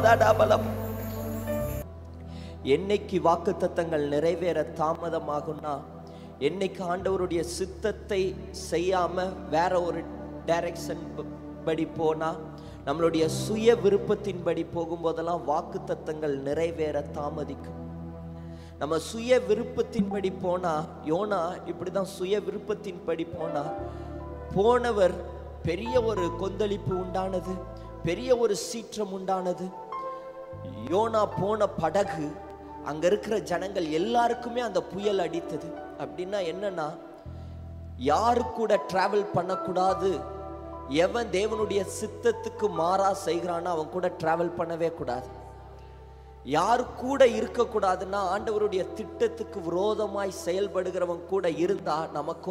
தடபலம். என்னைக்கு வாக்கு தத்தங்கள் நிறைவேற தாமதமாகும்னா என்னைக்கு ஆண்டவருடைய சித்தத்தை செய்யாம வேற ஒரு டைரக்ஷன் படி போனா நம்மளுடைய சுய விருப்பத்தின்படி போகும்போதெல்லாம் வாக்கு தத்தங்கள் நிறைவேற தாமதிக்கும் நம்ம சுய விருப்பத்தின்படி போனா யோனா இப்படிதான் சுய விருப்பத்தின்படி போனா போனவர் பெரிய ஒரு கொந்தளிப்பு உண்டானது பெரிய ஒரு சீற்றம் உண்டானது யோனா போன படகு அங்க இருக்கிற ஜனங்கள் எல்லாருக்குமே அந்த புயல் அடித்தது அப்படின்னா என்னன்னா யாரு கூட டிராவல் பண்ணக்கூடாது எவன் தேவனுடைய சித்தத்துக்கு மாறா செய்கிறானோ அவன் கூட டிராவல் பண்ணவே கூடாது யார் கூட இருக்கக்கூடாதுன்னா ஆண்டவருடைய திட்டத்துக்கு விரோதமாய் செயல்படுகிறவன் கூட இருந்தா நமக்கு